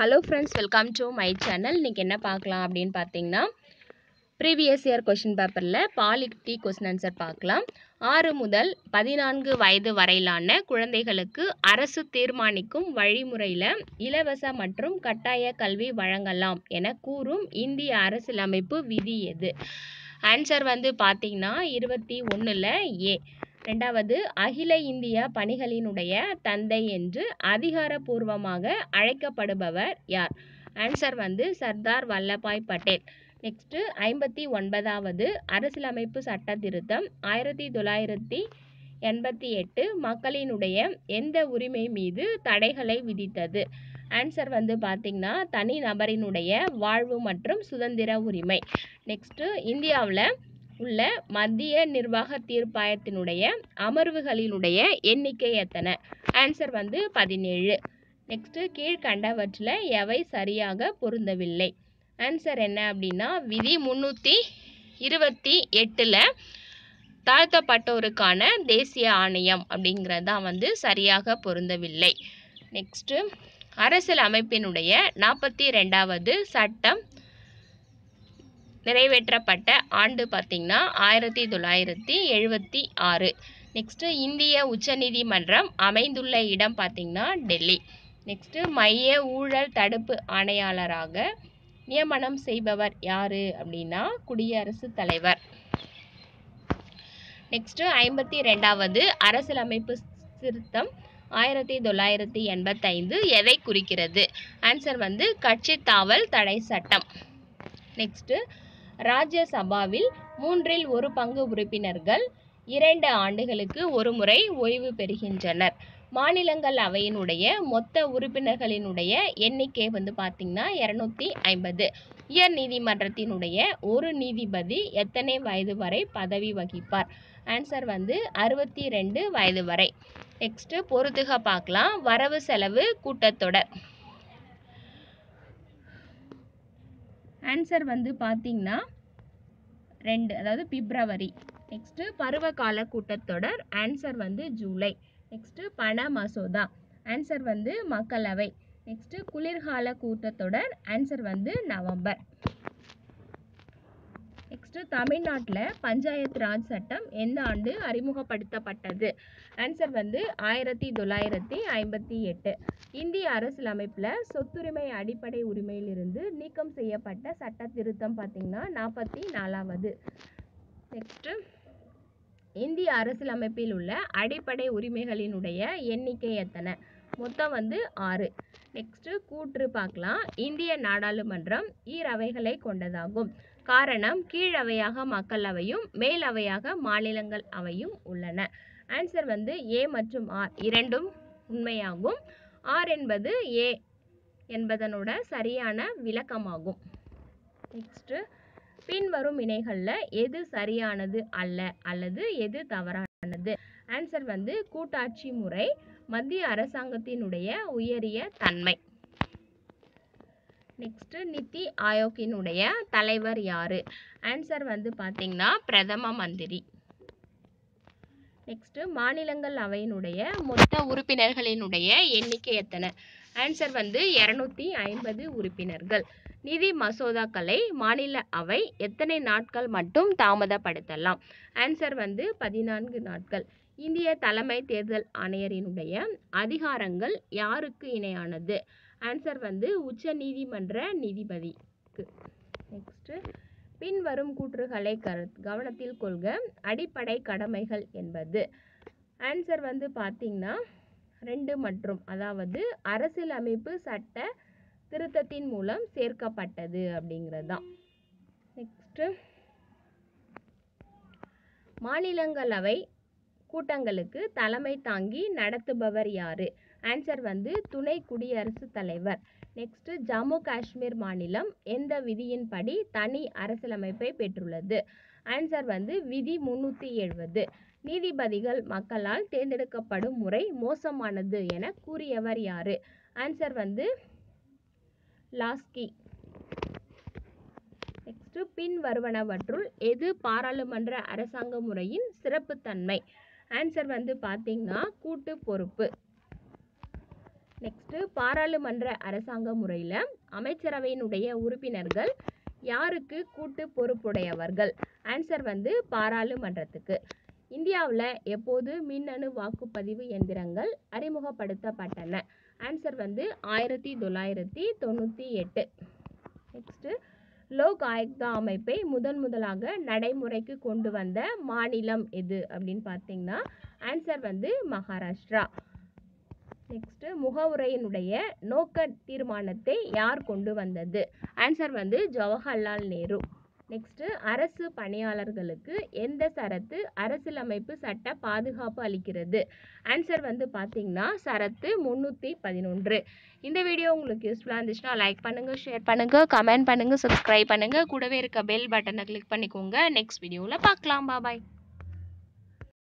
hello friends welcome to my channel இன்றைக்கி என்ன பார்க்கலாம் அப்படின்னு பார்த்தீங்கன்னா ப்ரீவியஸ் இயர் கொஷின் பேப்பரில் பாலிட்டி கொஸ்டின் ஆன்சர் பார்க்கலாம் ஆறு முதல் பதினான்கு வயது வரையிலான குழந்தைகளுக்கு அரசு தீர்மானிக்கும் வழிமுறையில் இலவச மற்றும் கட்டாய கல்வி வழங்கலாம் என கூறும் இந்திய அரசியலமைப்பு விதி எது ஆன்சர் வந்து பார்த்தீங்கன்னா இருபத்தி ஒன்றில் ஏ ரெண்டாவது அகில இந்திய பணிகளினுடைய தந்தை என்று அதிகாரப்பூர்வமாக அழைக்கப்படுபவர் யார் ஆன்சர் வந்து சர்தார் வல்லபாய் பட்டேல் நெக்ஸ்ட்டு ஐம்பத்தி ஒன்பதாவது அரசியலமைப்பு சட்ட திருத்தம் ஆயிரத்தி தொள்ளாயிரத்தி எண்பத்தி எட்டு மக்களினுடைய எந்த உரிமை மீது தடைகளை விதித்தது ஆன்சர் வந்து பார்த்திங்கன்னா தனி நபரினுடைய வாழ்வு மற்றும் சுதந்திர உரிமை நெக்ஸ்ட்டு இந்தியாவில் உள்ள மத்திய நிர்வாக தீர்ப்பாயத்தினுடைய அமர்வுகளினுடைய எண்ணிக்கை எத்தனை ஆன்சர் வந்து பதினேழு நெக்ஸ்ட்டு கீழ்கண்டவற்றில் எவை சரியாக பொருந்தவில்லை ஆன்சர் என்ன அப்படின்னா விதி முந்நூற்றி இருபத்தி எட்டில் தாழ்த்தப்பட்டோருக்கான தேசிய ஆணையம் அப்படிங்கிறது தான் வந்து சரியாக பொருந்தவில்லை நெக்ஸ்ட்டு அரசியல் அமைப்பினுடைய நாற்பத்தி ரெண்டாவது சட்டம் நிறைவேற்றப்பட்ட ஆண்டு பார்த்திங்கன்னா ஆயிரத்தி தொள்ளாயிரத்தி எழுபத்தி ஆறு நெக்ஸ்ட்டு இந்திய உச்சநீதிமன்றம் அமைந்துள்ள இடம் பார்த்திங்கன்னா டெல்லி நெக்ஸ்ட்டு மைய ஊழல் தடுப்பு ஆணையாளராக நியமனம் செய்பவர் யார் அப்படின்னா குடியரசுத் தலைவர் நெக்ஸ்ட்டு ஐம்பத்தி ரெண்டாவது அரசியலமைப்பு திருத்தம் ஆயிரத்தி தொள்ளாயிரத்தி எண்பத்தைந்து எதை குறிக்கிறது ஆன்சர் வந்து கட்சி தாவல் தடை சட்டம் நெக்ஸ்ட்டு ராஜ்யசபாவில் மூன்றில் ஒரு பங்கு உறுப்பினர்கள் இரண்டு ஆண்டுகளுக்கு ஒரு முறை ஓய்வு பெறுகின்றனர் மாநிலங்களவையினுடைய மொத்த உறுப்பினர்களினுடைய எண்ணிக்கை வந்து பார்த்திங்கன்னா இரநூத்தி ஐம்பது உயர் நீதிமன்றத்தினுடைய ஒரு நீதிபதி எத்தனை வயது வரை பதவி வகிப்பார் ஆன்சர் வந்து அறுபத்தி ரெண்டு வயது வரை நெக்ஸ்ட்டு பொறுத்துக பார்க்கலாம் வரவு செலவு கூட்டத்தொடர் ஆன்சர் வந்து பார்த்தீங்கன்னா ரெண்டு அதாவது பிப்ரவரி நெக்ஸ்ட்டு பருவகால கூட்டத்தொடர் ஆன்சர் வந்து ஜூலை நெக்ஸ்ட்டு பண மசோதா ஆன்சர் வந்து மக்களவை நெக்ஸ்ட்டு குளிர்கால கூட்டத்தொடர் ஆன்சர் வந்து நவம்பர் நெக்ஸ்ட்டு தமிழ்நாட்டில் பஞ்சாயத்து ராஜ் சட்டம் எந்த ஆண்டு அறிமுகப்படுத்தப்பட்டது ஆன்சர் வந்து ஆயிரத்தி தொள்ளாயிரத்தி ஐம்பத்தி எட்டு இந்திய அரசியலமைப்பில் சொத்துரிமை அடிப்படை உரிமையிலிருந்து நீக்கம் செய்யப்பட்ட சட்ட திருத்தம் பார்த்திங்கன்னா நாற்பத்தி நாலாவது நெக்ஸ்ட்டு இந்திய அரசியலமைப்பில் உள்ள அடிப்படை உரிமைகளினுடைய எண்ணிக்கை எத்தனை மொத்தம் வந்து ஆறு நெக்ஸ்ட்டு கூற்று பார்க்கலாம் இந்திய நாடாளுமன்றம் ஈரவைகளை கொண்டதாகும் காரணம் கீழவையாக மக்களவையும் மேலவையாக மாநிலங்கள் அவையும் உள்ளன ஆன்சர் வந்து ஏ மற்றும் ஆர் இரண்டும் உண்மையாகும் ஆர் என்பது ஏ என்பதனோட சரியான விளக்கமாகும் நெக்ஸ்ட்டு பின்வரும் இணைகளில் எது சரியானது அல்ல அல்லது எது தவறானது ஆன்சர் வந்து கூட்டாட்சி முறை மத்திய அரசாங்கத்தினுடைய உயரிய தன்மை நெக்ஸ்ட்டு நித்தி ஆயோக்கினுடைய தலைவர் யார் ஆன்சர் வந்து பார்த்திங்கன்னா பிரதம மந்திரி நெக்ஸ்ட்டு மாநிலங்கள் அவையினுடைய மொத்த உறுப்பினர்களினுடைய எண்ணிக்கை எத்தனை ஆன்சர் வந்து இரநூத்தி ஐம்பது உறுப்பினர்கள் நிதி மசோதாக்களை மாநில அவை எத்தனை நாட்கள் மட்டும் தாமதப்படுத்தலாம் ஆன்சர் வந்து பதினான்கு நாட்கள் இந்திய தலைமை தேர்தல் ஆணையரினுடைய அதிகாரங்கள் யாருக்கு இணையானது ஆன்சர் வந்து உச்ச நீதிமன்ற நீதிபதிக்கு நெக்ஸ்ட்டு பின்வரும் கூற்றுகளை கரு கவனத்தில் கொள்க அடிப்படை கடமைகள் என்பது ஆன்சர் வந்து பார்த்திங்கன்னா ரெண்டு மற்றும் அதாவது அரசியலமைப்பு சட்ட திருத்தத்தின் மூலம் சேர்க்கப்பட்டது அப்படிங்கிறது தான் நெக்ஸ்ட்டு மாநிலங்களவை கூட்டங்களுக்கு தலைமை தாங்கி நடத்துபவர் யார் ஆன்சர் வந்து துணை குடியரசுத் தலைவர் நெக்ஸ்ட்டு ஜம்மு காஷ்மீர் மாநிலம் எந்த விதியின்படி தனி அரசியலமைப்பை பெற்றுள்ளது ஆன்சர் வந்து விதி முன்னூற்றி எழுபது நீதிபதிகள் மக்களால் தேர்ந்தெடுக்கப்படும் முறை மோசமானது என கூறியவர் யார் ஆன்சர் வந்து லாஸ்கி நெக்ஸ்ட்டு பின் வருவனவற்றுள் எது பாராளுமன்ற அரசாங்க முறையின் சிறப்புத்தன்மை ஆன்சர் வந்து பார்த்தீங்கன்னா கூட்டு பொறுப்பு நெக்ஸ்ட்டு பாராளுமன்ற அரசாங்க முறையில் அமைச்சரவையினுடைய உறுப்பினர்கள் யாருக்கு கூட்டு பொறுப்புடையவர்கள் ஆன்சர் வந்து பாராளுமன்றத்துக்கு இந்தியாவில் எப்போது மின்னணு வாக்குப்பதிவு எந்திரங்கள் அறிமுகப்படுத்தப்பட்டன ஆன்சர் வந்து ஆயிரத்தி தொள்ளாயிரத்தி தொண்ணூற்றி எட்டு நெக்ஸ்ட்டு லோக் ஆயுக்தா அமைப்பை முதன் முதலாக நடைமுறைக்கு கொண்டு வந்த மாநிலம் எது அப்படின்னு பார்த்தீங்கன்னா ஆன்சர் வந்து மகாராஷ்டிரா நெக்ஸ்ட்டு முகவுரையினுடைய நோக்க தீர்மானத்தை யார் கொண்டு வந்தது ஆன்சர் வந்து ஜவஹர்லால் நேரு நெக்ஸ்ட்டு அரசு பணியாளர்களுக்கு எந்த சரத்து அரசியலமைப்பு சட்ட பாதுகாப்பு அளிக்கிறது ஆன்சர் வந்து பார்த்தீங்கன்னா சரத்து முந்நூற்றி பதினொன்று இந்த வீடியோ உங்களுக்கு யூஸ்ஃபுல்லாக இருந்துச்சுன்னா லைக் பண்ணுங்கள் ஷேர் பண்ணுங்கள் கமெண்ட் பண்ணுங்கள் சப்ஸ்கிரைப் பண்ணுங்கள் கூடவே இருக்க பெல் பட்டனை கிளிக் பண்ணிக்கோங்க நெக்ஸ்ட் வீடியோவில் பார்க்கலாம் பாய்